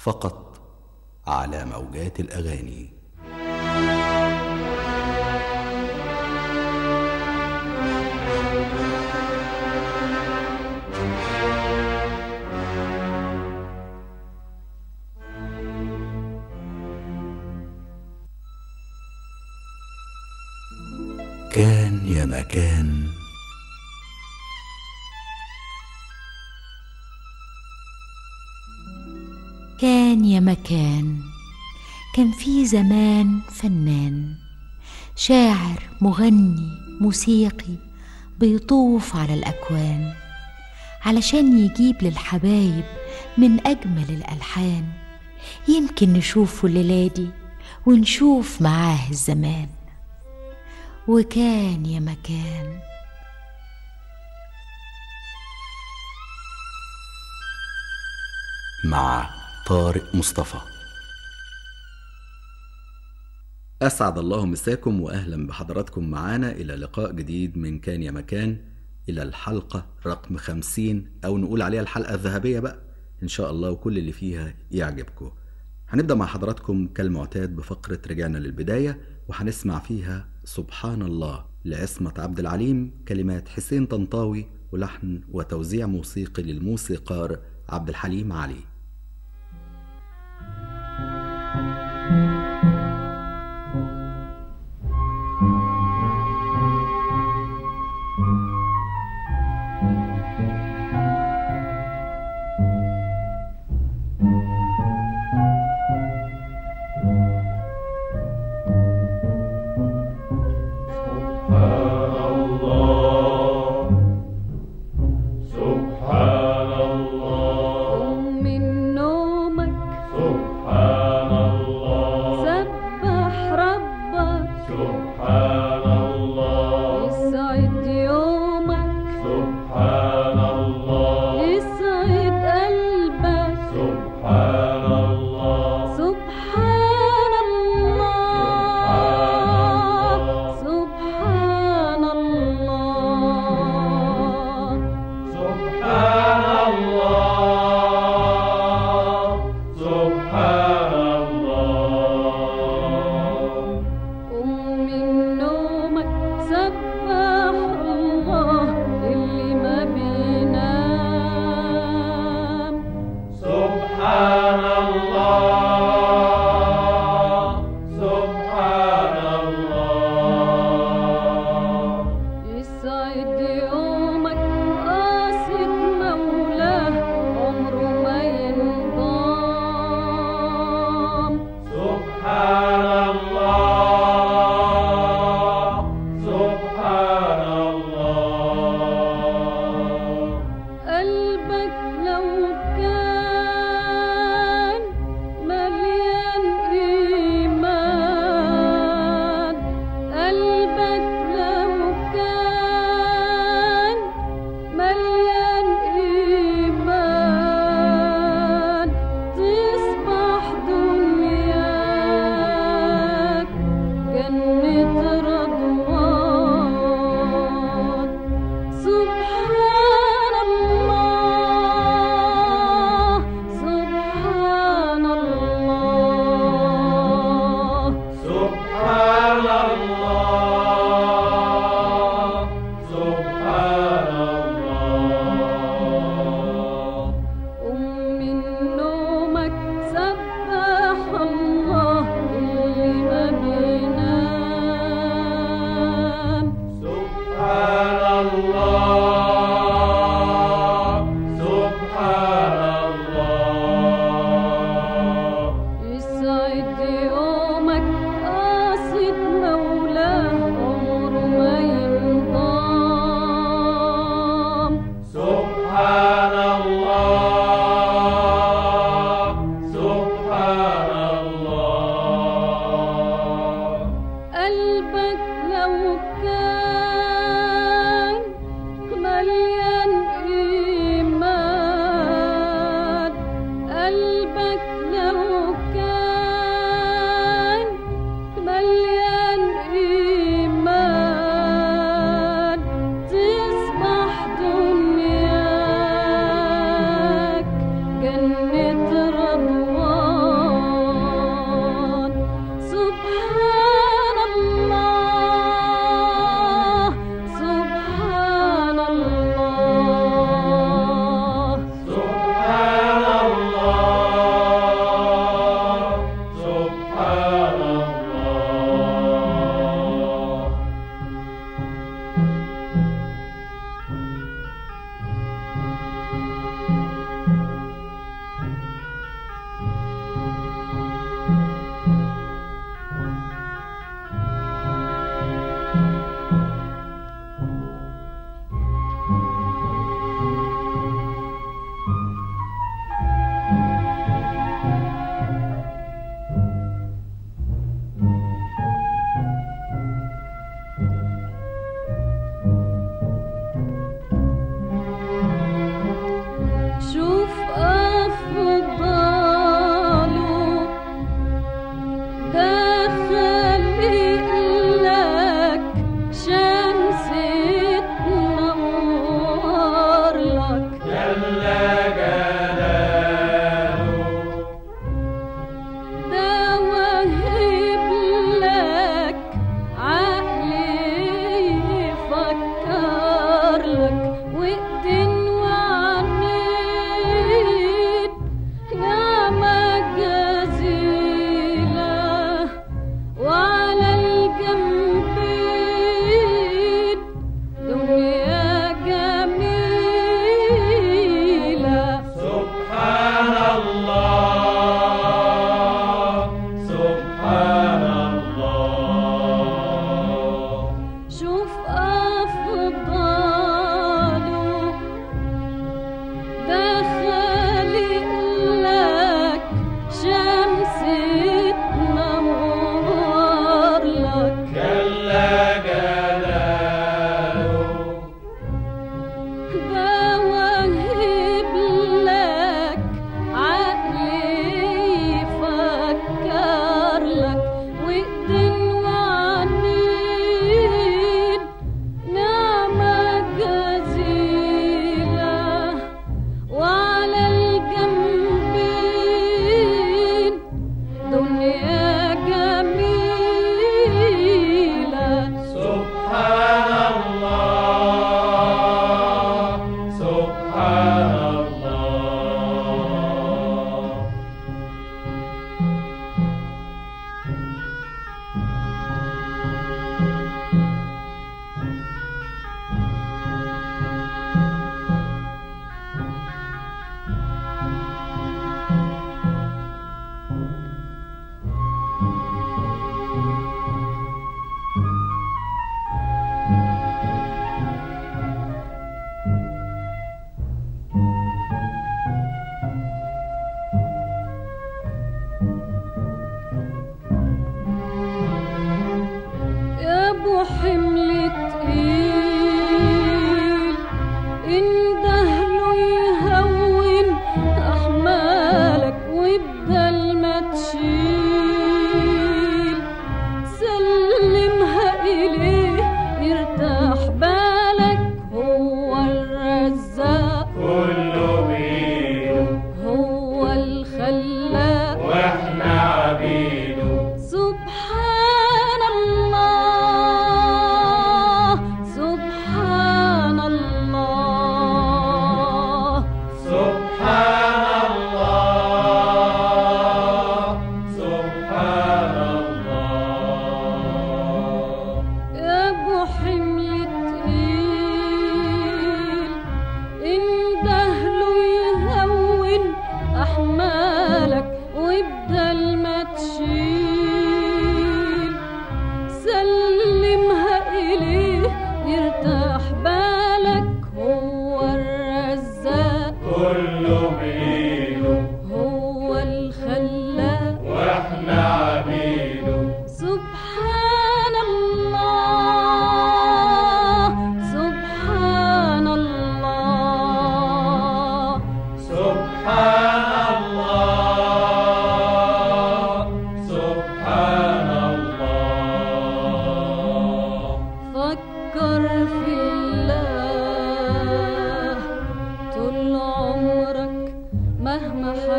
فقط على موجات الاغاني كان يا مكان كان يا مكان كان في زمان فنان شاعر مغني موسيقي بيطوف على الأكوان علشان يجيب للحبايب من أجمل الألحان يمكن نشوفه الليلة دي ونشوف معاه الزمان وكان يا مكان مع طارق مصطفى أسعد الله مساكم وأهلا بحضراتكم معانا إلى لقاء جديد من كان يا مكان إلى الحلقة رقم خمسين أو نقول عليها الحلقة الذهبية بقى إن شاء الله وكل اللي فيها يعجبكم هنبدأ مع حضراتكم كالمعتاد بفقرة رجعنا للبداية وهنسمع فيها سبحان الله لعصمة عبد العليم كلمات حسين طنطاوي ولحن وتوزيع موسيقي للموسيقار عبد الحليم علي سبحان الله قم من نومك سبحان الله سبح ربك سبحان الله يسعد يومك سبحان الله يسعد قلبك سبحان الله سبحان الله سبحان الله سبحان الله سبحان الله قم من نومك سبح الله اللي ما بينام سبحان الله سبحان الله يسعد يومك قاصد مولاه عمره ما ينضام سبحان الله سبحان الله قلبك لو كان مليان إيمان قلبك لو كان مليان إيمان تصبح دنياك جنة رضوان سبحان الله سبحان الله سبحان الله سبحان الله قم من نومك سبح الله اللي ما بينام سبحان الله سبحان الله يسعد يومك قاصد مولاه عمره ما ينضام سبحان الله سبحان الله قلبك لو كان مليان إيمان قلبك لو كان مليان إيمان تصبح دنياك جنة رضوان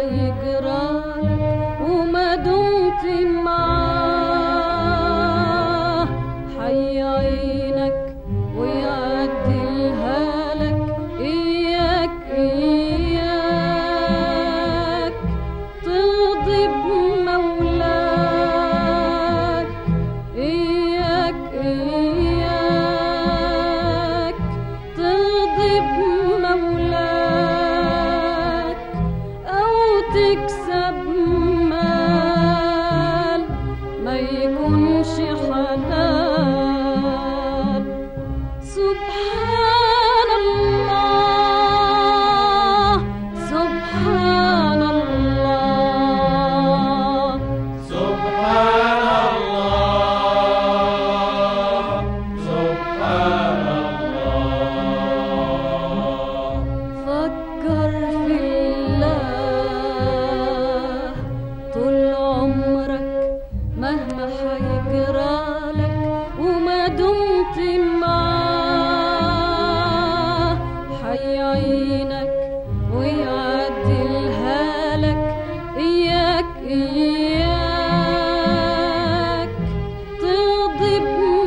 هيجرالك وما دمت معاه حيعينك ويعدلها لك إياك إياك تغضب مولاك إياك إياك تغضب مولاك أو تكسب مال ما يكونش حلال سبحان الله سبحان الله سبحان الله سبحان الله فكر في الله طول عمرك مهما حيجرالك وما دمت معاه حيعينك ويعدلها لك إياك إياك تغضب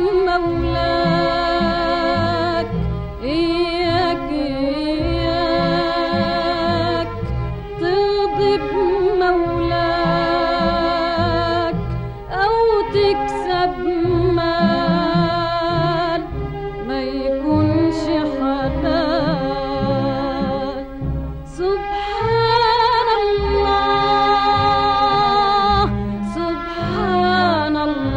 مولاك إياك إياك تغضب مولاك أو تكسب مال ما يكونش حلال سبحان الله سبحان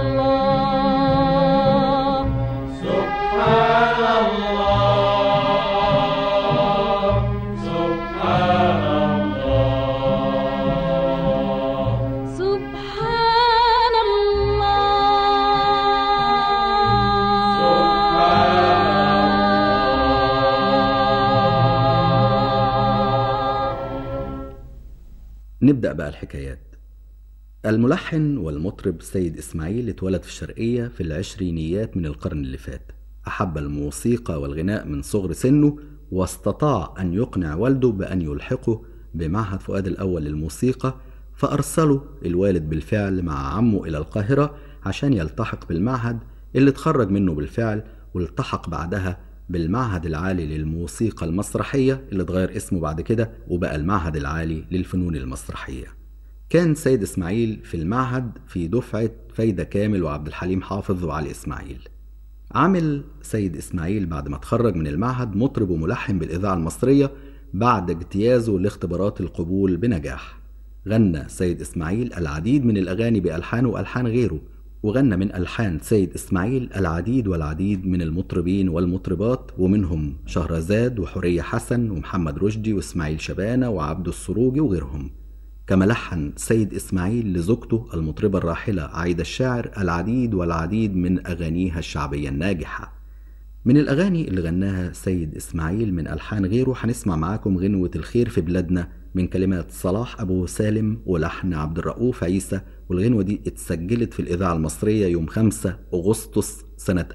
الله سبحان الله سبحان الله سبحان الله نبدأ بقى الحكايات الملحن والمطرب سيد إسماعيل اتولد في الشرقية في العشرينيات من القرن اللي فات أحب الموسيقى والغناء من صغر سنه واستطاع أن يقنع والده بأن يلحقه بمعهد فؤاد الأول للموسيقى فأرسله الوالد بالفعل مع عمه إلى القاهرة عشان يلتحق بالمعهد اللي اتخرج منه بالفعل والتحق بعدها بالمعهد العالي للموسيقى المسرحية اللي اتغير اسمه بعد كده وبقى المعهد العالي للفنون المسرحية كان سيد إسماعيل في المعهد في دفعة فايدة كامل وعبد الحليم حافظ وعلي إسماعيل عمل سيد إسماعيل بعد ما اتخرج من المعهد مطرب وملحن بالإذاعة المصرية بعد اجتيازه لاختبارات القبول بنجاح غنى سيد إسماعيل العديد من الأغاني بألحانه وألحان غيره وغنى من ألحان سيد إسماعيل العديد والعديد من المطربين والمطربات ومنهم شهرزاد وحورية حسن ومحمد رشدي وإسماعيل شبانة وعبد السروجي وغيرهم كما لحن سيد إسماعيل لزوجته المطربة الراحلة عايدة الشاعر العديد والعديد من أغانيها الشعبية الناجحة من الأغاني اللي غناها سيد إسماعيل من ألحان غيره هنسمع معاكم غنوة الخير في بلادنا من كلمات صلاح أبو سالم ولحن عبد الرؤوف عيسى والغنوة دي اتسجلت في الإذاعة المصرية يوم 5 أغسطس سنة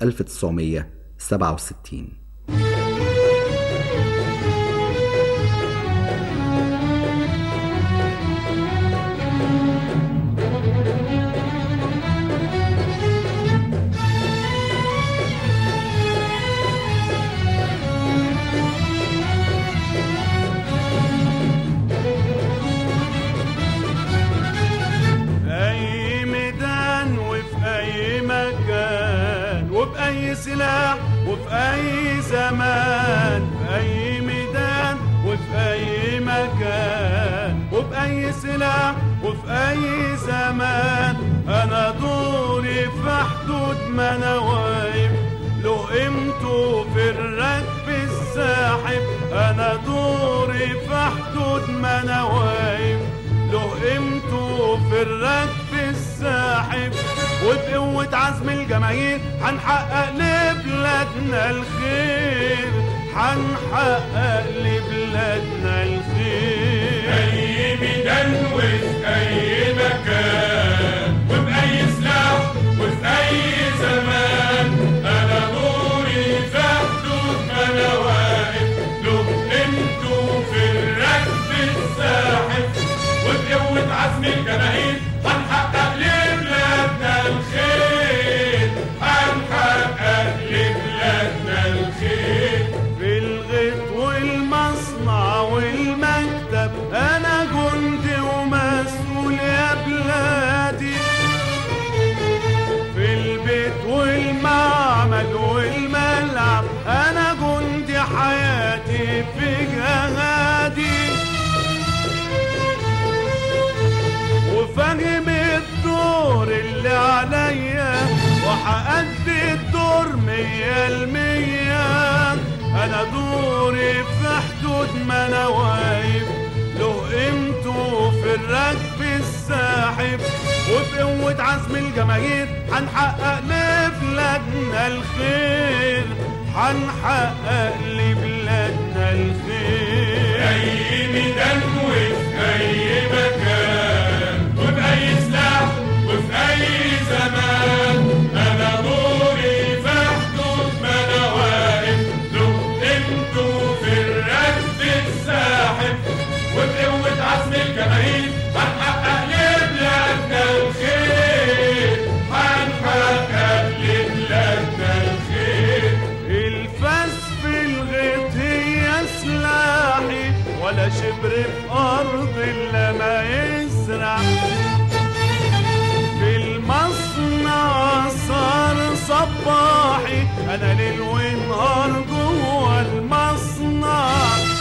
1967 في أي ميدان وفي أي مكان وبأي سلاح وفي أي زمان في أي ميدان وفي أي مكان وبأي سلاح وفي أي زمان أنا دوري في حدود ما أنا واقف له قيمته في الركب الساحب أنا دوري في حدود ما أنا واقف له قيمته في الركب الساحب وبقوة عزم الجماهير هنحقق لبلادنا الخير هنحقق لبلادنا الخير أي ميدان وفي أي مكان وبأي سلاح وفي أي زمان أنا دوري في حدود ما أنا واقف له قيمته في الركب الساحب أدي الدور مية المية أنا دوري في حدود ما أنا واقف له قيمته في الركب الساحب وبقوة عزم الجماهير هنحقق لبلادنا الخير هنحقق لبلادنا الخير أي ميدان وفي أي مكان وبأي سلاح وفي أي زمان أنا دوري في حدود ما أنا واقف له قيمته في الركب الساحب وبقوة عزم الجماهير هنحقق لبلادنا الخير هنحقق لبلادنا الخير الفاس في الغيط هي سلاحي ولا شبر في أرض إلا ما يزرع في المصنع صار صباحي أنا ليل ونهار جوه المصنع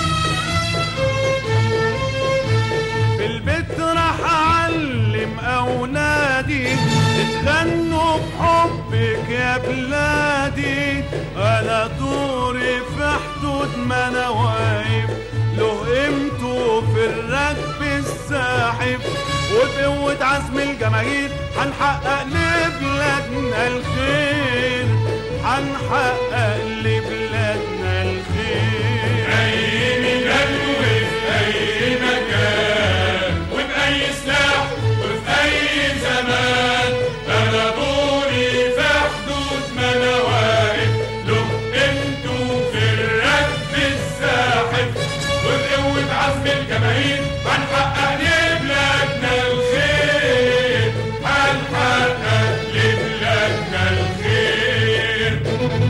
في البيت راح أعلم أولادي اتغنوا بحبك يا بلادي أنا دوري في حدود ما أنا واقف له قيمته في الركب الساحب وبقوة عزم الجماهير هنحقق لبلادنا الخير هنحقق لبلادنا الخير أي ميدان وفي أي مكان وبأي سلاح وفي أي زمان أنا دوري في حدود ما أنا واقف له قيمته في الركب الساحب وبقوة عزم الجماهير هنحقق لبلادنا الخير هنحقق لبلادنا الخير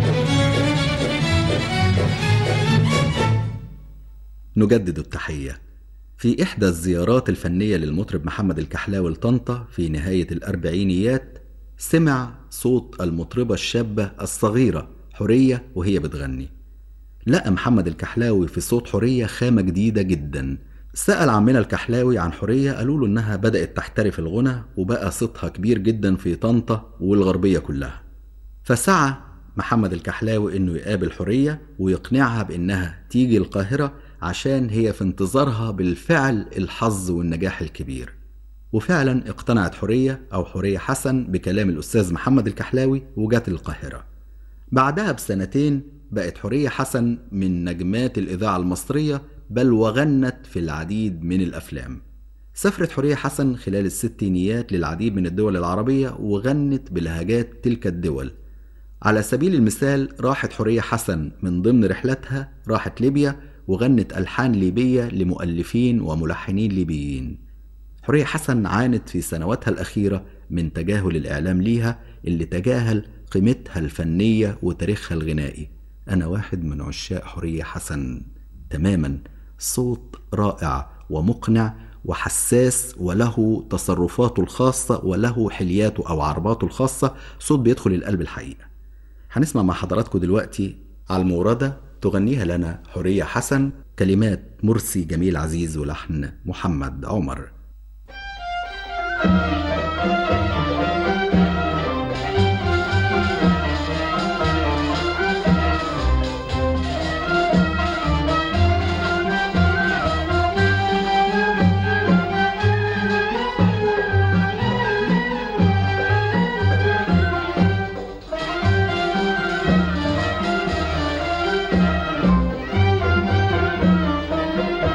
نجدد التحية في إحدى الزيارات الفنية للمطرب محمد الكحلاوي لطنطا في نهاية الأربعينيات سمع صوت المطربة الشابة الصغيرة حورية وهي بتغني لقى محمد الكحلاوي في صوت حورية خامة جديدة جدا سأل عمنا الكحلاوي عن حورية قالوا له إنها بدأت تحترف الغنى وبقى صوتها كبير جدا في طنطا والغربية كلها فسعى محمد الكحلاوي انه يقابل حورية ويقنعها بانها تيجي القاهرة عشان هي في انتظارها بالفعل الحظ والنجاح الكبير وفعلا اقتنعت حورية او حورية حسن بكلام الاستاذ محمد الكحلاوي وجات القاهرة بعدها بسنتين بقت حورية حسن من نجمات الإذاعة المصرية بل وغنت في العديد من الأفلام سافرت حورية حسن خلال الستينيات للعديد من الدول العربية وغنت بلهجات تلك الدول على سبيل المثال راحت حورية حسن من ضمن رحلتها راحت ليبيا وغنت ألحان ليبية لمؤلفين وملحنين ليبيين حورية حسن عانت في سنواتها الأخيرة من تجاهل الإعلام ليها اللي تجاهل قيمتها الفنية وتاريخها الغنائي أنا واحد من عشاق حورية حسن تماما صوت رائع ومقنع وحساس وله تصرفاته الخاصة وله حلياته أو عرباته الخاصة صوت بيدخل القلب الحقيقة هنسمع مع حضراتكم دلوقتي على الموردة تغنيها لنا حورية حسن كلمات مرسي جميل عزيز ولحن محمد عمر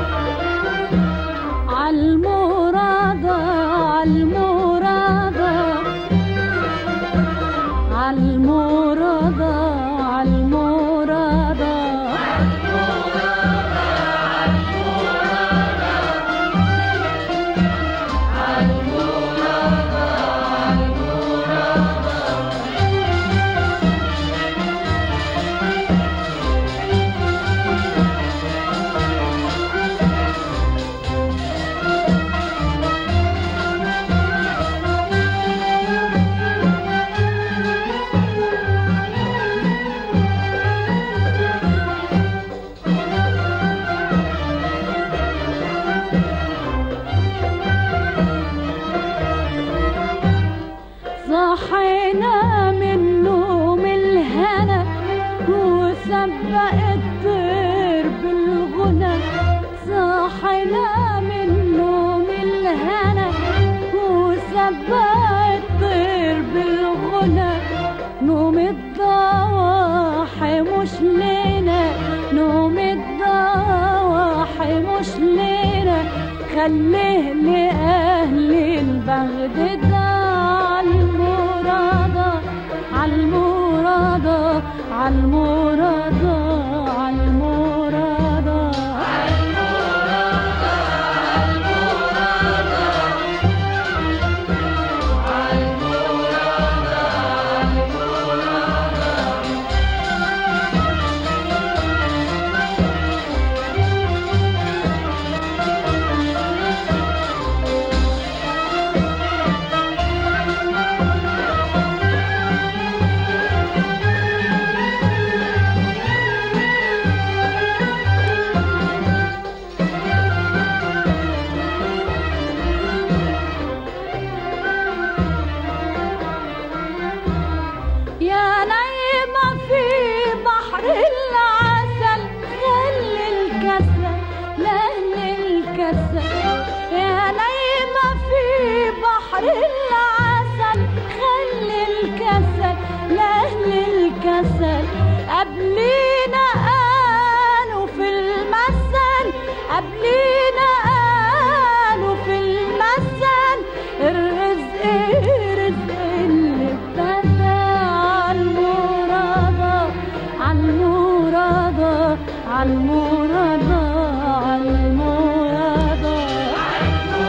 عالمرادة عالمرادة يلي لأهل البغد ده عالمرادة عالمرادة عالمرادة عالمرادة يا نايمة في بحر العسل خلي الكسل لأهل الكسل يا نايمة في بحر العسل خلي الكسل لأهل الكسل قبلينا قالوا في المثل قبلينا قالوا في المثل الرزق رزق اللي ابتدى عالمرادة عالمرادة عالمرادة عالمرادة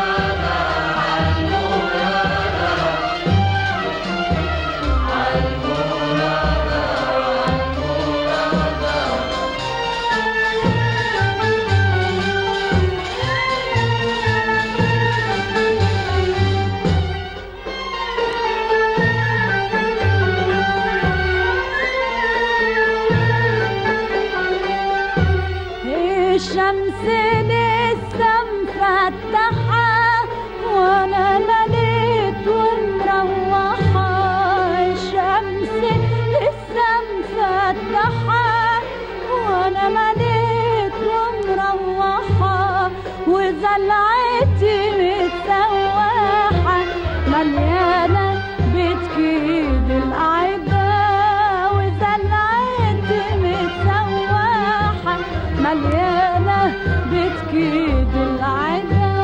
الشمس لسه مفتحة وانا مليت ومروحة الشمس لسه مفتحة وانا مليت ومروحة وزلعتي متسوحة مليانة بتكيد الأعداء وزلعتي متسوحة مليانة بتكيد العدا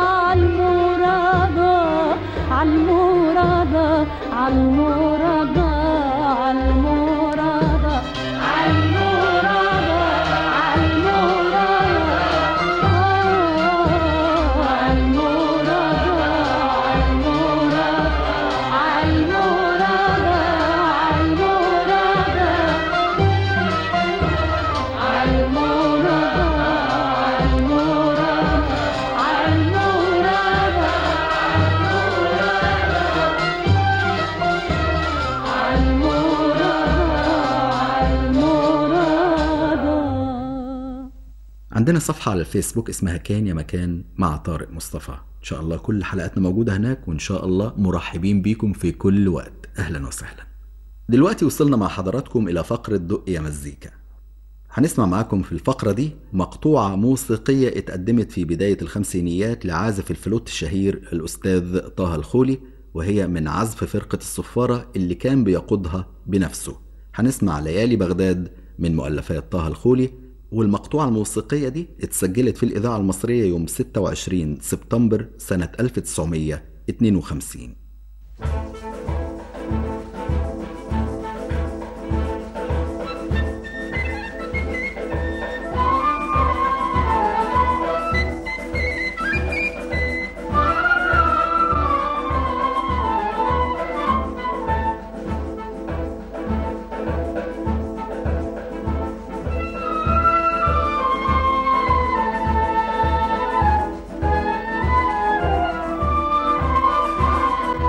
عالمرادة عالمرادة عالمرادة عالمرادة عالمرادة عالمرادة آه، عالمرادة عالمرادة عالمرادة عالمرادة عالمرادة عالمرادة عالمرادة عالمرادة عندنا صفحة على الفيسبوك اسمها كان يا مكان مع طارق مصطفى إن شاء الله كل حلقاتنا موجودة هناك وإن شاء الله مرحبين بيكم في كل وقت أهلا وسهلا دلوقتي وصلنا مع حضراتكم إلى فقرة دق يا مزيكا هنسمع معاكم في الفقرة دي مقطوعة موسيقية اتقدمت في بداية الخمسينيات لعازف الفلوت الشهير الأستاذ طه الخولي وهي من عزف فرقة الصفارة اللي كان بيقودها بنفسه هنسمع ليالي بغداد من مؤلفات طه الخولي والمقطوعة الموسيقية دي اتسجلت في الإذاعة المصرية يوم 26 سبتمبر سنة 1952 عالمرادة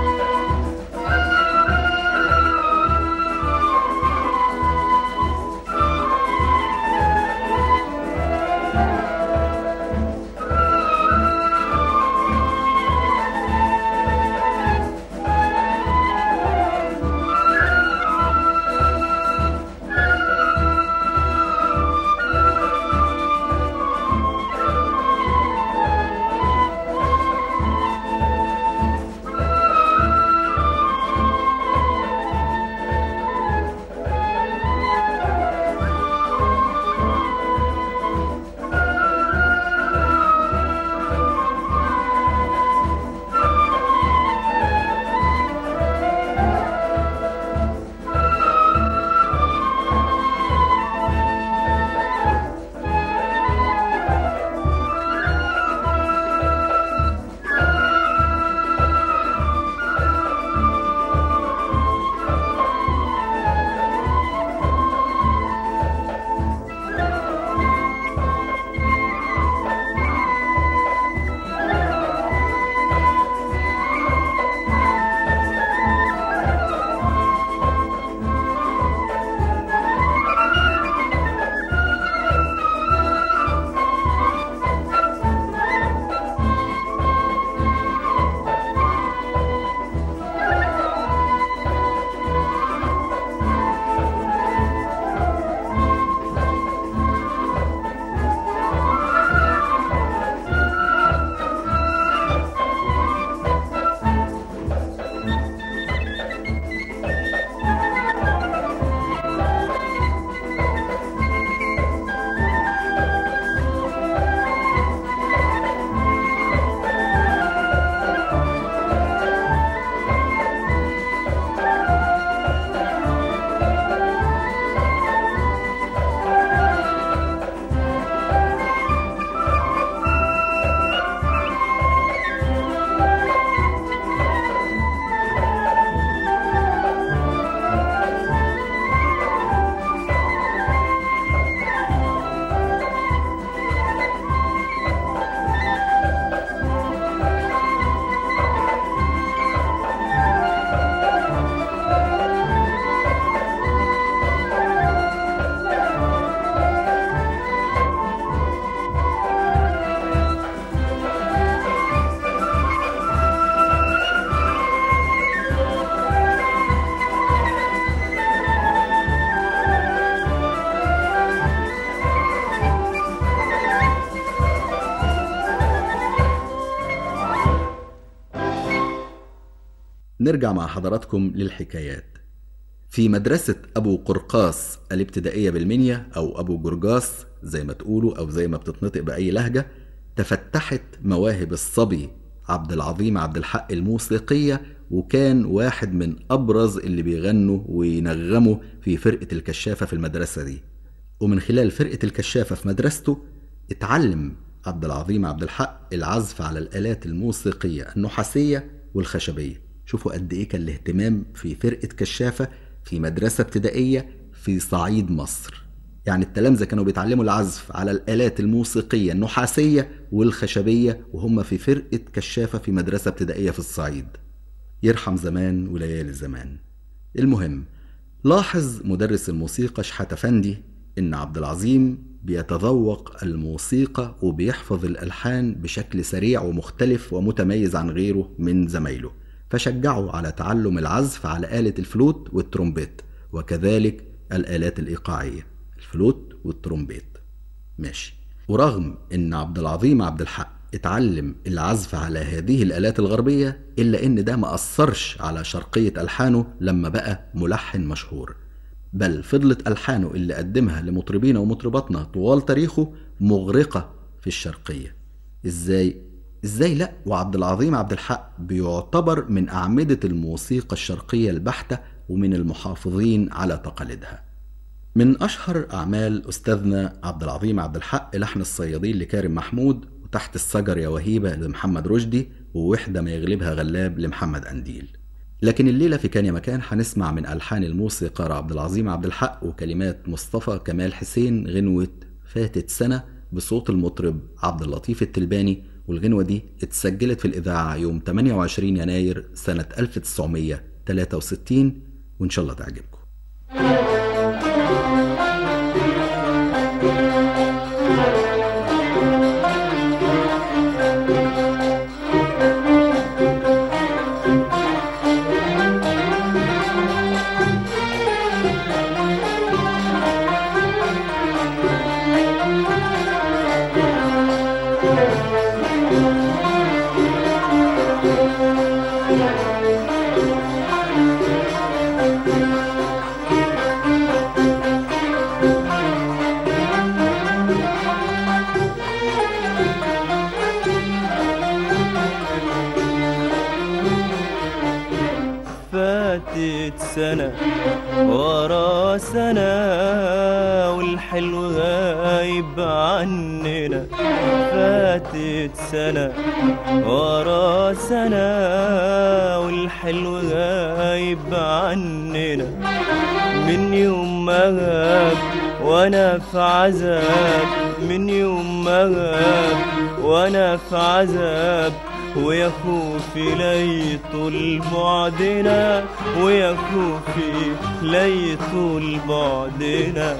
نرجع مع حضراتكم للحكايات في مدرسة أبو قرقاس الابتدائية بالمنيا أو أبو جرجاس زي ما تقولوا أو زي ما بتتنطق بأي لهجة تفتحت مواهب الصبي عبد العظيم عبد الحق الموسيقية وكان واحد من أبرز اللي بيغنوا وينغموا في فرقة الكشافة في المدرسة دي ومن خلال فرقة الكشافة في مدرسته اتعلم عبد العظيم عبد الحق العزف على الآلات الموسيقية النحاسية والخشبية شوفوا قد إيه كان الاهتمام في فرقة كشافة في مدرسة ابتدائية في صعيد مصر يعني التلامذة كانوا بيتعلموا العزف على الآلات الموسيقية النحاسية والخشبية وهم في فرقة كشافة في مدرسة ابتدائية في الصعيد يرحم زمان وليالي زمان المهم لاحظ مدرس الموسيقى شحاتة فندي إن عبد العظيم بيتذوق الموسيقى وبيحفظ الألحان بشكل سريع ومختلف ومتميز عن غيره من زمايله فشجعه على تعلم العزف على آلة الفلوت والترومبيت وكذلك الآلات الإيقاعية الفلوت والترومبيت ماشي ورغم ان عبد العظيم عبد الحق اتعلم العزف على هذه الآلات الغربية إلا إن ده ما أثرش على شرقية ألحانه لما بقى ملحن مشهور بل فضلت ألحانه اللي قدمها لمطربين ومطرباتنا طوال تاريخه مغرقة في الشرقية إزاي؟ إزاي لأ وعبد العظيم عبد الحق بيعتبر من أعمدة الموسيقى الشرقية البحتة ومن المحافظين على تقاليدها من أشهر أعمال أستاذنا عبد العظيم عبد الحق لحن الصيادين لكارم محمود وتحت الشجر يا وهيبة لمحمد رشدي ووحدة ما يغلبها غلاب لمحمد أنديل لكن الليلة في كان يا مكان هنسمع من ألحان الموسيقار عبد العظيم عبد الحق وكلمات مصطفى كمال حسين غنوة فاتت سنة بصوت المطرب عبد اللطيف التلباني والغنوة دي اتسجلت في الإذاعة يوم 28 يناير سنة 1963 وإن شاء الله تعجبكم فاتت سنة ورا سنة والحلو غايب عننا فاتت سنة ورا سنة والحلو غايب عننا من يوم ما غاب وانا في عذاب من يوم ما غاب وانا في عذاب ويا خوفي لا يطول بعدنا ويا خوفي لا يطول بعدنا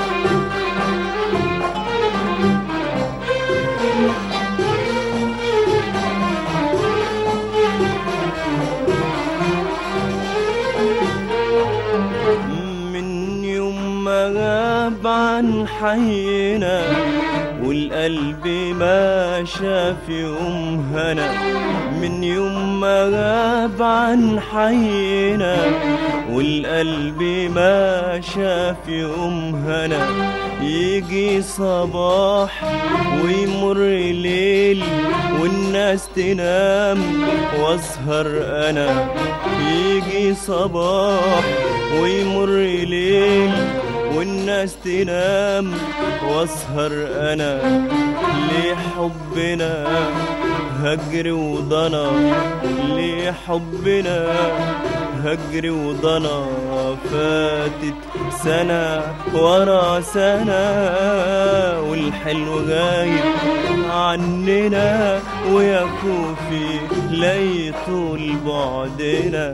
من يوم ما غاب عن حينا والقلب ما شاف يوم هنا من يوم ما غاب عن حينا والقلب ما شاف يوم هنا يجي صباح ويمر ليل والناس تنام واسهر انا يجي صباح ويمر ليل والناس تنام واسهر انا ليه حبنا هجر وضنا ليه حبنا هجر وضنا فاتت سنة ورا سنة والحلو غايب عننا ويا خوفي لا يطول بعدنا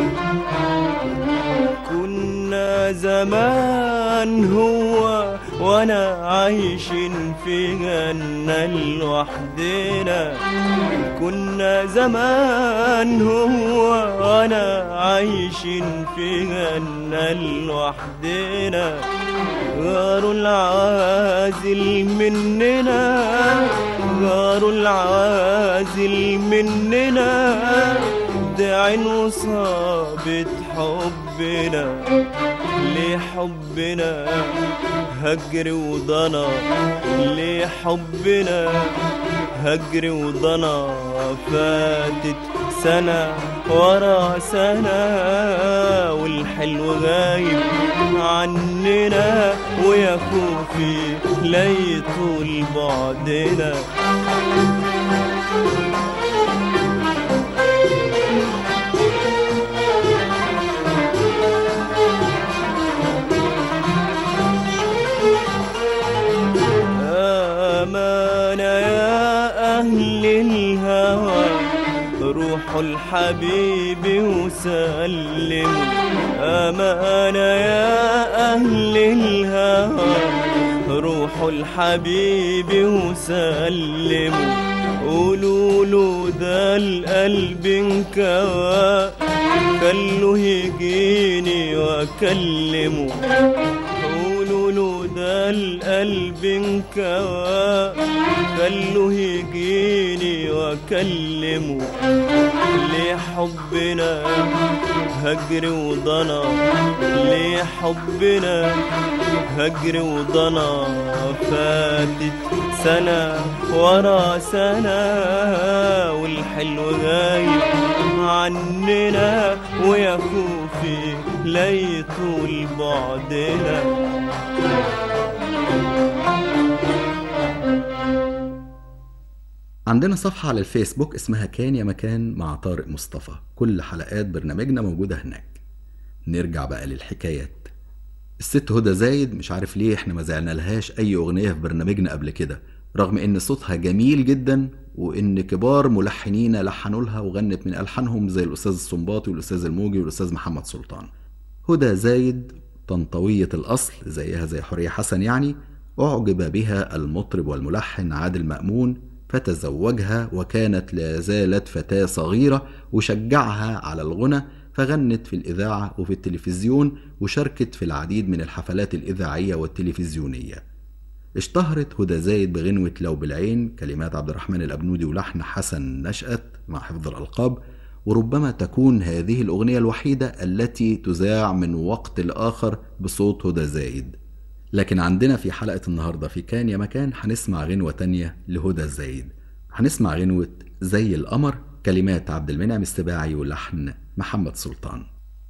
كنا زمان هو وانا عايشين في جنة لوحدنا كنا زمان هو وانا عايشين في جنة لوحدنا غاروا العازل مننا غاروا العازل مننا ده عين وصابت حبنا لحبنا هجر وضنا لحبنا هجر وضنا فاتت سنة ورا سنة والحلو غايب عننا ويا خوفي لا يطول بعدنا أمانة يا أهل الهوى روحوا الحبيب وسلموا أمانة يا أهل الهوى روحوا الحبيب وسلموا قولوا له ده القلب انكوى خلوه يجيني واكلمه قولوا له ده القلب انكوى خلوه يجيني واكلمه لحبنا هجر وضنا لحبنا هجر وضنا فاتت سنة ورا سنة والحلو غايب عننا ويا خوفي لا يطول بعدنا عندنا صفحة على الفيسبوك اسمها كان يا مكان مع طارق مصطفى كل حلقات برنامجنا موجودة هناك نرجع بقى للحكايات الست هدى زايد مش عارف ليه احنا ما زعلنا لهاش اي اغنية في برنامجنا قبل كده رغم ان صوتها جميل جدا وان كبار ملحنين لحنوا لها وغنت من الحانهم زي الاستاذ السنباطي والاستاذ الموجي والاستاذ محمد سلطان هدى زايد طنطوية الاصل زيها زي حورية حسن يعني اعجب بها المطرب والملحن عادل مأمون فتزوجها وكانت لا زالت فتاة صغيرة وشجعها على الغنى فغنت في الإذاعة وفي التلفزيون وشاركت في العديد من الحفلات الإذاعية والتلفزيونية اشتهرت هدى زايد بغنوة لو بالعين كلمات عبد الرحمن الأبنودي ولحن حسن نشأت مع حفظ الألقاب وربما تكون هذه الأغنية الوحيدة التي تذاع من وقت لآخر بصوت هدى زايد لكن عندنا في حلقة النهاردة في كان يا مكان هنسمع غنوة تانية لهدى الزايد هنسمع غنوة زي القمر كلمات عبد المنعم السباعي ولحن محمد سلطان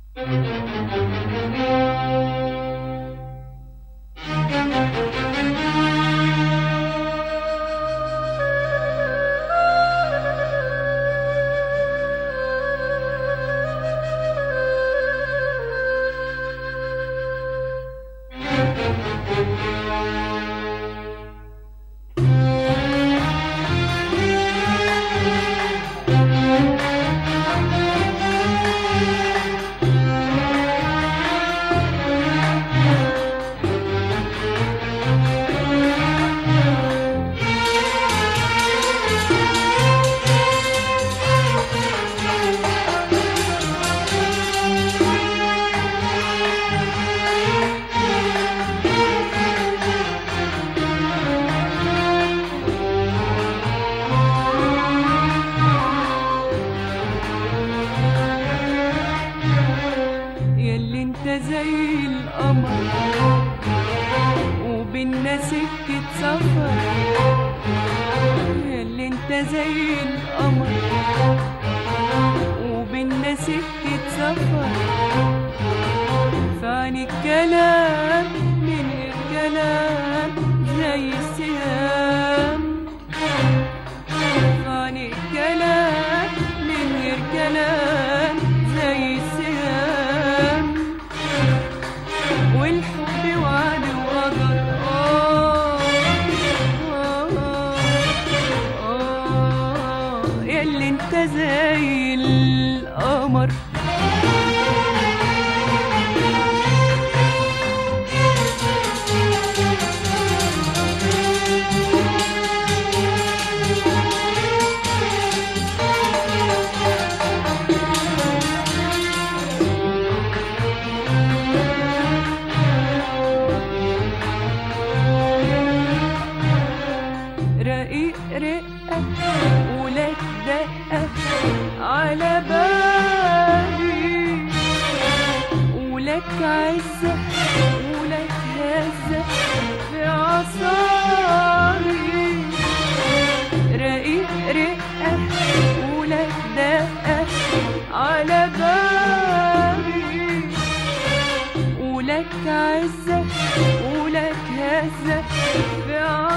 ياللي انت زي القمر وبينا سكة سفر ياللي انت زي القمر وبينا سكة سفر فعني الكلام من الكلام زي السهام فعني الكلام من غير كلام زي السهام والحب وعد وقدر آه آه آه ياللي انت زي القمر لهزة في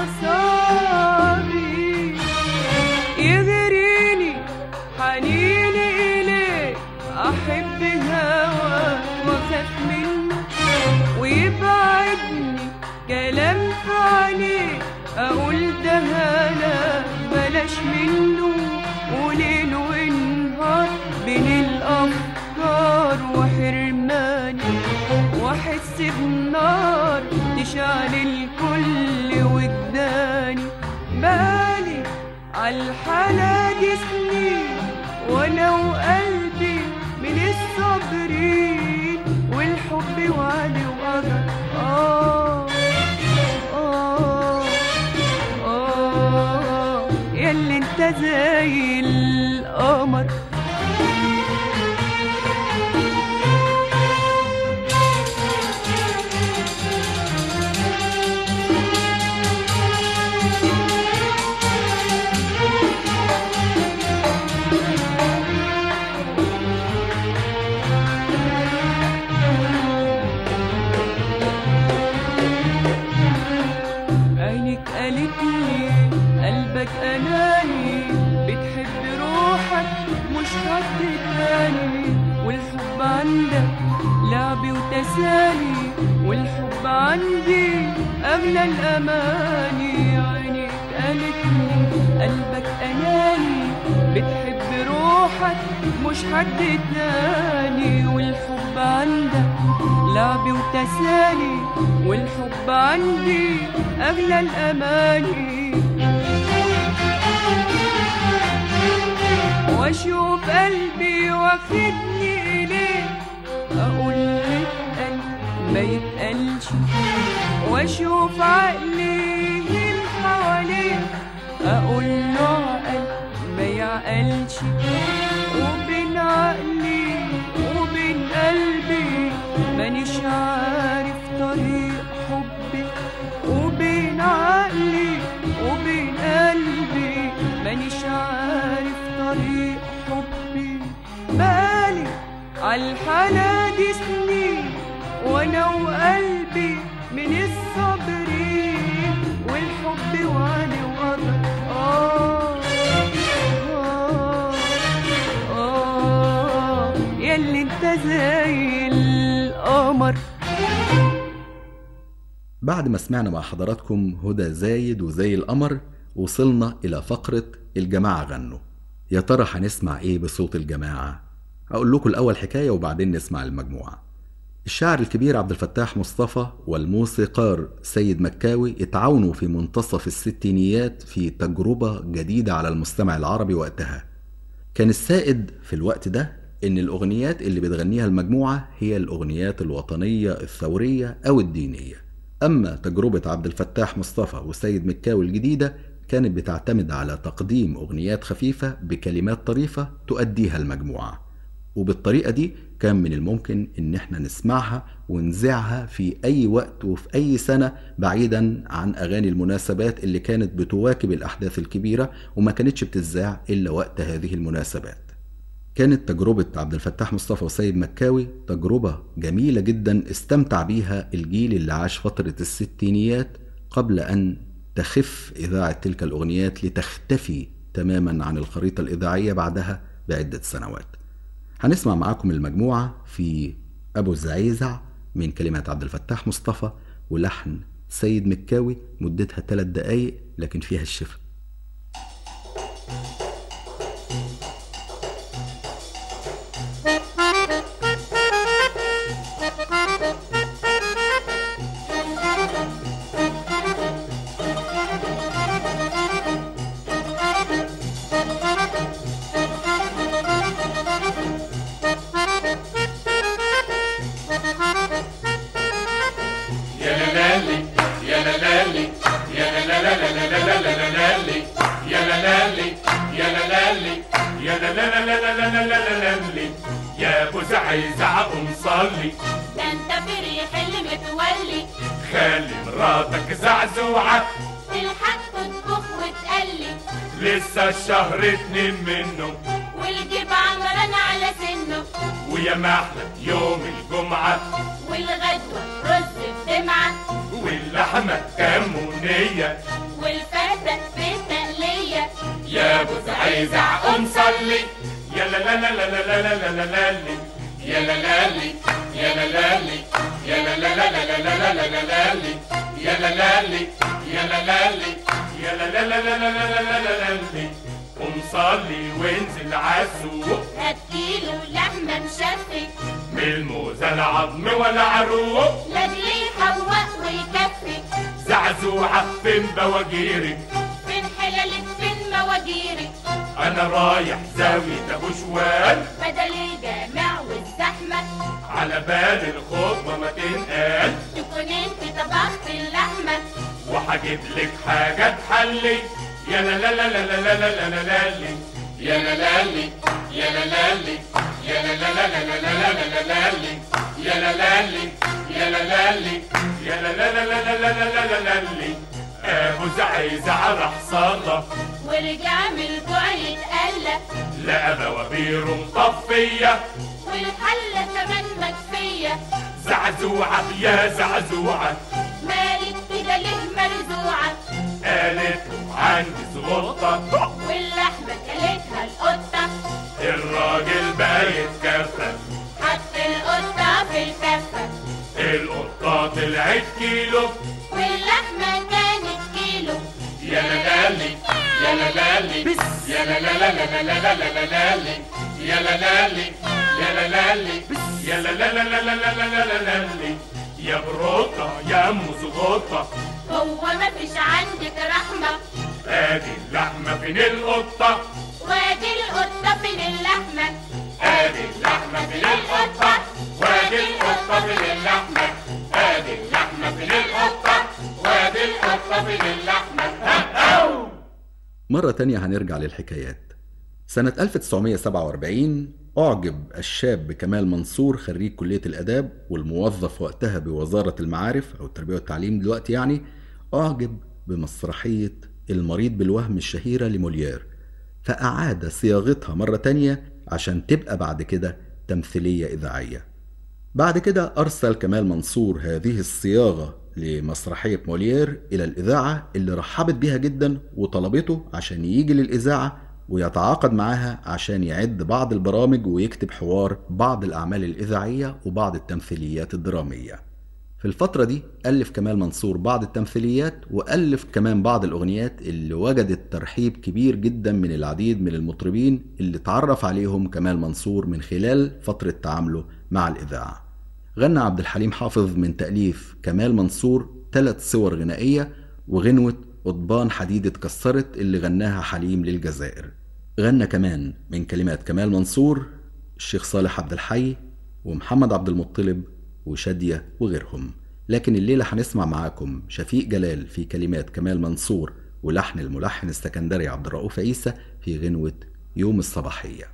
أعصابي يغريني حنيني إليه أحب هوا وأخاف منه ويبعدني كلام في عينيه أقول ده هلا بلاش منه وليل ونهار بين الأفكار وحرماني وأحس بنار تشعل الكل وجداني بالي عالحالة دي سنين وأنا وقلبي من الصابرين والحب وعد وقدر آه آه آه ياللي انت زي القمر عينك قالت لي قلبك اناني بتحب روحك مش حد تاني والحب عندك لعب وتسالي والحب عندي اغلى الاماني عينك قالت لي قلبك اناني بتحب روحك مش حد تاني والحب عندك لعب وتسالي والحب عندي أغلى الأماني وأشوف قلبي واخدني إليه أقول يتقل ما يتقلش وأشوف عقلي من حواليه أقول له عقل ما يعقلش وبين عقلي وبين قلبي مانيش عارف طريق حبي وبين عقلي وبين قلبي مانيش عارف طريق حبي بالي عالحالة دي سنين وانا وقلبي من الصابرين والحب وعلي وقدر آه آه آه ياللي انت زي القمر بعد ما سمعنا مع حضراتكم هدى زايد وزي القمر وصلنا إلى فقرة الجماعة غنوا يا ترى هنسمع إيه بصوت الجماعة؟ أقول لكم الأول حكاية وبعدين نسمع المجموعة الشاعر الكبير عبد الفتاح مصطفى والموسيقار سيد مكاوي اتعاونوا في منتصف الستينيات في تجربة جديدة على المستمع العربي وقتها كان السائد في الوقت ده إن الأغنيات اللي بتغنيها المجموعة هي الأغنيات الوطنية الثورية أو الدينية أما تجربة عبد الفتاح مصطفى وسيد مكاوي الجديدة كانت بتعتمد على تقديم أغنيات خفيفة بكلمات طريفة تؤديها المجموعة وبالطريقة دي كان من الممكن إن احنا نسمعها ونذيعها في أي وقت وفي أي سنة بعيدا عن أغاني المناسبات اللي كانت بتواكب الأحداث الكبيرة وما كانتش بتذاع إلا وقت هذه المناسبات كانت تجربة عبد الفتاح مصطفى وسيد مكاوي تجربة جميلة جدا استمتع بيها الجيل اللي عاش فترة الستينيات قبل أن تخف إذاعة تلك الأغنيات لتختفي تماما عن الخريطة الإذاعية بعدها بعدة سنوات هنسمع معاكم المجموعة في أبو الزعيزع من كلمات عبد الفتاح مصطفى ولحن سيد مكاوي مدتها ثلاث دقايق لكن فيها الشفا يا لالي يا لالي يا لالي يا لالي يا لالي يا لالي يا ابو زعيزع قوم صلي ده انت فريح اللي متولي خلي مراتك زعزوعة تلحق تطبخ وتقلي لسه الشهر اتنين منه والجيب عمران على سنه ويا محلى يوم الجمعة والغدوة رز بدمعة واللي واللحمة كمونية والفتة في التقلية يا ابو زعيزع قوم صلي يا لا لا لا لا لا لا لا لا لا لي. يا لا لا لي يا لا لا لي يا لا لا لا لا لا لا لا لا لا لي. يا لا لا لي يا لا لا لي يا لا لا لا لا لا لا لا لا لا لي. قوم صلي وانزل عالسوق هات كيلو لحمة مشفي من الموزة العظم ولا عروق لاجل يحوق ويكفي زعزوعة فين بواجيرك فين حلالك فين مواجيرك انا رايح زاوية ابو شوال بدل الجامع والزحمة على بال الخطوة ما تنقال تكون انت طبخت اللحمة وهجيب لك حاجة تحلي يا لا لا لا لا لا لا لا لا لا لي. يا لا لا لي يا لا لا لي يا لا لا لا لا لا لا لا لا لا لي. يا لا لا لي يا لا لا لي يا لا لا لا لا لا لا لا لا لا لي. ابو زعيزع راح صلى ورجع من الجوع يتقلى لقى بوابير مطفية والحلة كمان مكفية زعزوعة يا زعزوعة مالك كده ليه مرزوعة قالت له عندي زغطة واللحمة كلتها القطة الراجل بقى يتكفل حط القطة في الكفة القطة طلعت كيلو واللحمة كانت كيلو يا لا لا لي يا لا لا لي يا لا لا لا لا لا لا لا لا لا لي يا لا لا لي يا لا لا لي يا لا لا لا لا لا لا لا لا لا لا لي يا بروطة يا مزغطة هو مفيش عندك رحمة ادي اللحمة فين القطة وادي القطة فين اللحمة ادي اللحمة فين القطة وادي القطة فين اللحمة ادي اللحمة فين القطة وادي القطة فين اللحمة أو مرة تانية هنرجع للحكايات سنة 1947 أعجب الشاب كمال منصور خريج كلية الآداب والموظف وقتها بوزارة المعارف أو التربية والتعليم دلوقتي يعني أعجب بمسرحية المريض بالوهم الشهيرة لموليير فأعاد صياغتها مرة تانية عشان تبقى بعد كده تمثيلية إذاعية بعد كده أرسل كمال منصور هذه الصياغة لمسرحية موليير إلى الإذاعة اللي رحبت بيها جدا وطلبته عشان يجي للإذاعة ويتعاقد معاها عشان يعد بعض البرامج ويكتب حوار بعض الأعمال الإذاعية وبعض التمثيليات الدرامية في الفترة دي ألف كمال منصور بعض التمثيليات وألف كمان بعض الأغنيات اللي وجدت ترحيب كبير جدا من العديد من المطربين اللي تعرف عليهم كمال منصور من خلال فترة تعامله مع الإذاعة غنى عبد الحليم حافظ من تأليف كمال منصور ثلاث صور غنائية وغنوة قضبان حديد اتكسرت اللي غناها حليم للجزائر غنى كمان من كلمات كمال منصور الشيخ صالح عبد الحي ومحمد عبد المطلب وشادية وغيرهم لكن الليلة هنسمع معاكم شفيق جلال في كلمات كمال منصور ولحن الملحن السكندري عبد الرؤوف عيسى في غنوة يوم الصباحية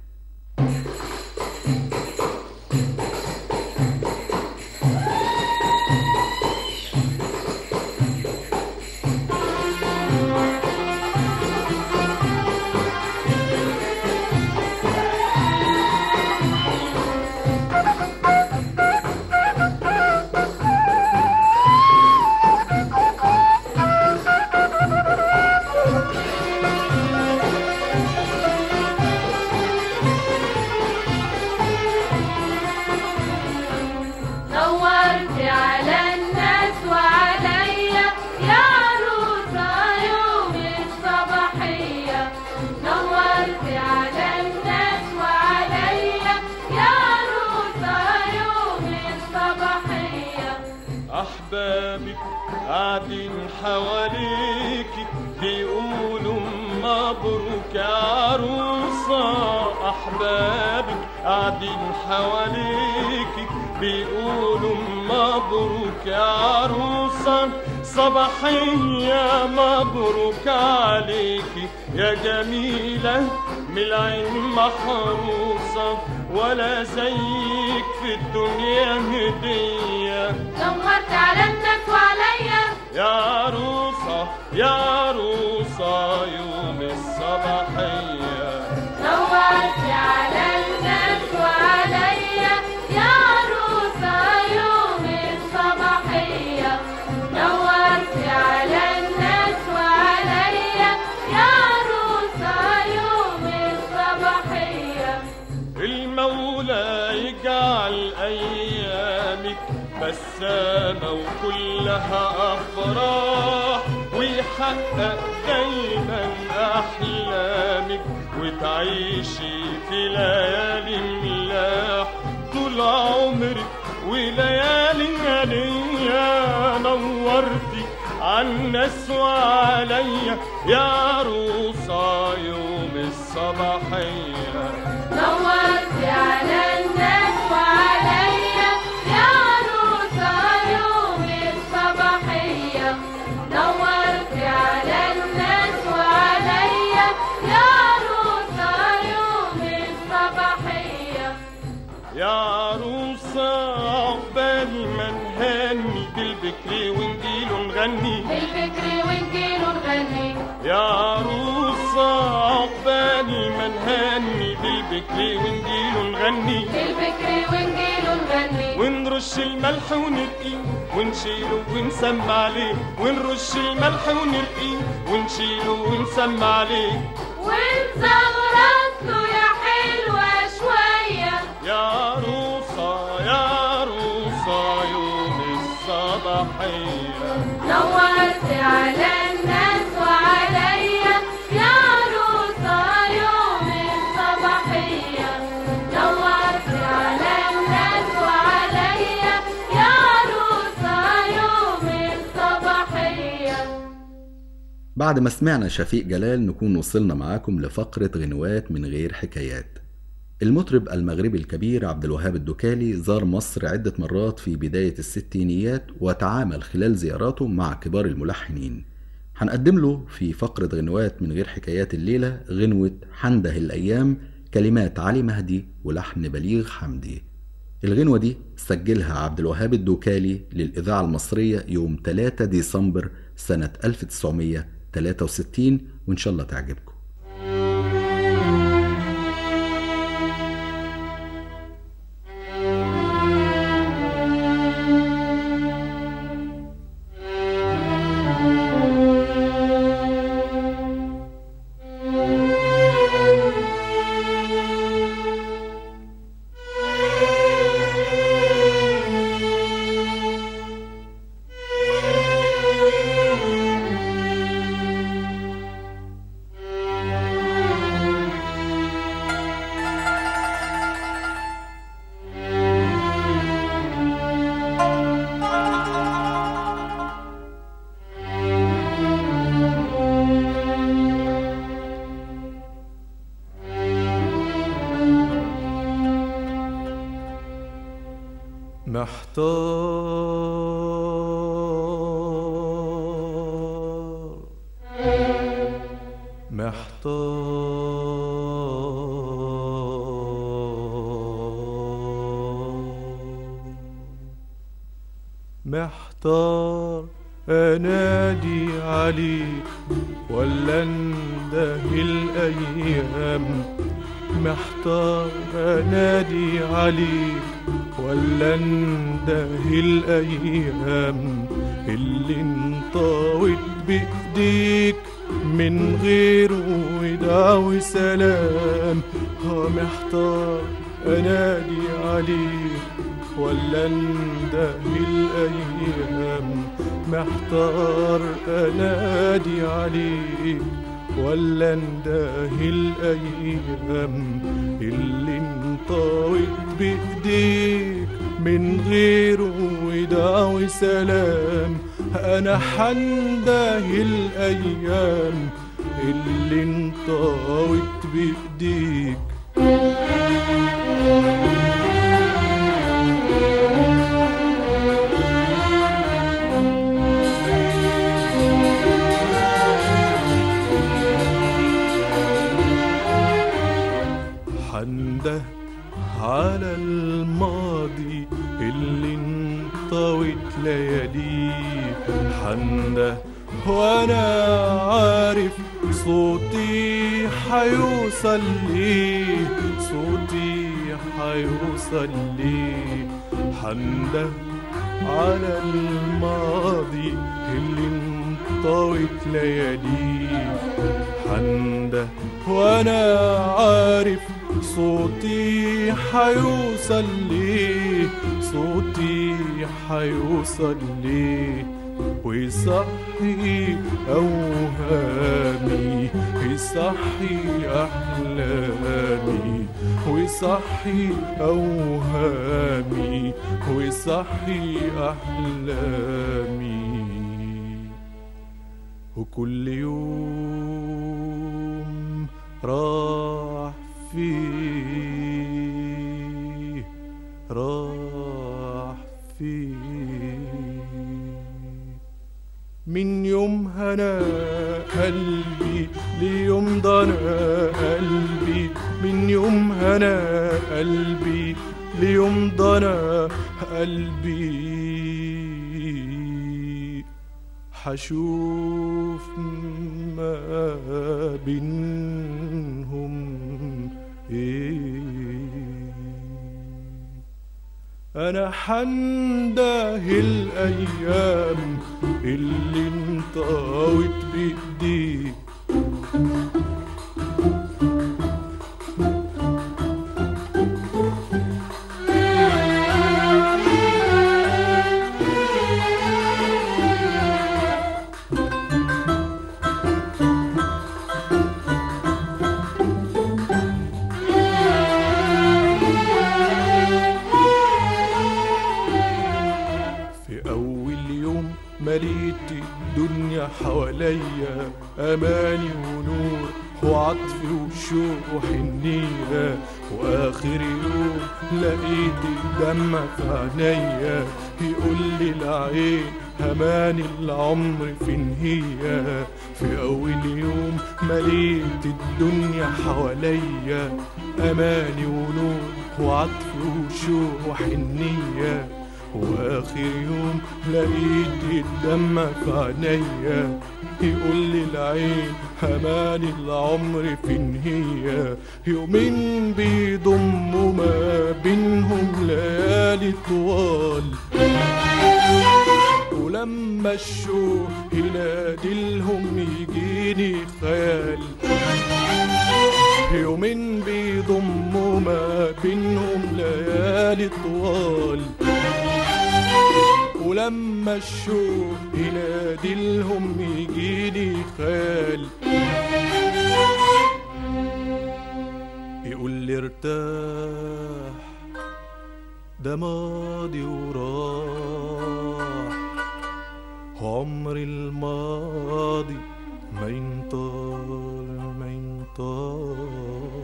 نورت على الناس وعليا يا عروسة يوم الصباحية نورت على الناس وعليا يا عروسة يوم الصباحية أحبابك قاعدين حواليك بيقولوا مبروك يا عروسة أحبابك قاعدين حواليك بيقولوا مبروك يا عروسة صباحية مبروك عليك يا جميلة من العين محروسة ولا زيك في الدنيا هدية نورت على الناس وعليا يا عروسة يا عروسة يوم الصباحية نورت على الناس وعليا يا عروسة يوم الصباحية نورت المولى يجعل أيامك بسامة وكلها أفراح ويحقق دايما أحلامك وتعيشي في ليالي ملاح طول عمرك وليالي ليا نورتي عالناس وعليا يا عروسة يوم الصباحية نورت على الناس وعليا يا عروسة يوم الصباحية نورت على الناس وعليا يا عروسة يوم الصباحية يا عروسة عقبال ما نهني بالبكر ونجيله نغني الفكر ونجيله نغني يا عروسة عقبال ما نهني بالبكر ونجيله نغني الفكر ونجيله نغني ونرش الملح ونرقيه ونشيله ونسمع عليه ونرش الملح ونرقيه ونشيله ونسمع عليه ونزغرط له يا حلوة شوية يا عروسة يا عروسة يوم الصباحية نورت على الناس وعليا يا عروسة يوم الصباحية نورت على الناس وعليا يا عروسة يوم الصباحية بعد ما سمعنا شفيق جلال نكون وصلنا معاكم لفقرة غنوات من غير حكايات المطرب المغربي الكبير عبد الوهاب الدكالي زار مصر عدة مرات في بداية الستينيات وتعامل خلال زياراته مع كبار الملحنين هنقدم له في فقرة غنوات من غير حكايات الليلة غنوة حنده الأيام كلمات علي مهدي ولحن بليغ حمدي الغنوة دي سجلها عبد الوهاب الدوكالي للإذاعة المصرية يوم 3 ديسمبر سنة 1963 وإن شاء الله تعجبكم محتار محتار محتار انادي عليك ولا اندهي الايام محتار انادي عليك ولا اندهي الايام اللي انطوت بايديك من غير وداع وسلام ها محتار انادي عليك ولا اندهي الايام محتار انادي عليك ولا اندهي الايام اللي انطوت بايديك من غير وداع وسلام انا حندهي الايام اللي انطوت بايديك حنده على الماضي اللي انطوت لياليه حنده وانا عارف صوتي حيوصل ليه صوتي حيوصل ليه حنده على الماضي اللي انطوت لياليه حنده وانا عارف صوتي حيوصل ليه صوتي حيوصل ليه ويصحي أوهامي يصحي أحلامي ويصحي أوهامي ويصحي أحلامي وكل يوم راح فيه راح فيه من يوم هنا قلبي ليوم ضنا قلبي من يوم هنا قلبي ليوم ضنا قلبي حشوف ما بينهم ايه انا حنده الايام اللي انطوت بايديك في أول يوم مليت الدنيا حواليا أماني ونور وعطف وشوق وحنية وآخر يوم لقيت الدمع في عينيا يقول لي العين أماني العمر فين هي في أول يوم مليت الدنيا حواليا أماني ونور وعطف وشوق وحنية واخر يوم لقيت الدمع في عينيا يقول لي العين هماني العمر فين هي يومين بيضموا ما بينهم ليالي طوال ولما الشوق ينادلهم يجيني خيال يومين بيضموا ما بينهم ليالي طوال ولما الشوق ينادلهم يجيني خيال يقول لي ارتاح ده ماضي وراح عمر الماضي ما ينطال ما ينطال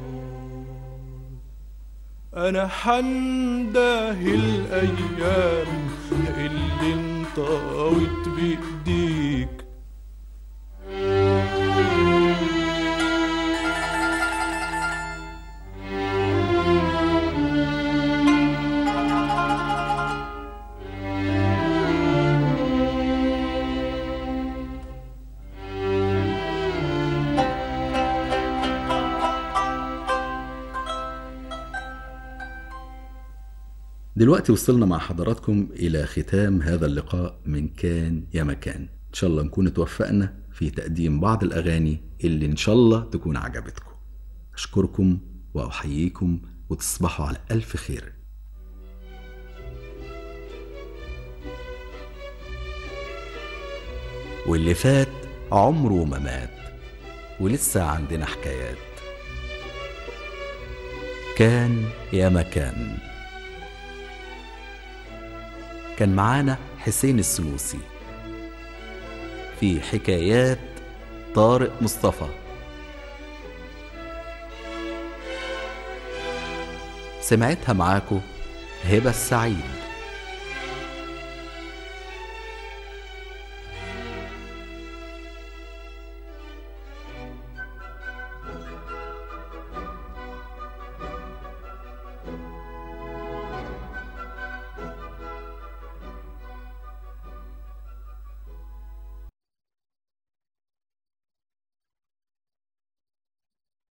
انا حنده الايام اللي انطوت بايديك دلوقتي وصلنا مع حضراتكم إلى ختام هذا اللقاء من كان يا مكان إن شاء الله نكون توفقنا في تقديم بعض الأغاني اللي إن شاء الله تكون عجبتكم أشكركم وأحييكم وتصبحوا على ألف خير واللي فات عمره ما مات ولسه عندنا حكايات كان يا مكان كان معانا حسين السنوسي في حكايات طارق مصطفى سمعتها معاكو هبة السعيد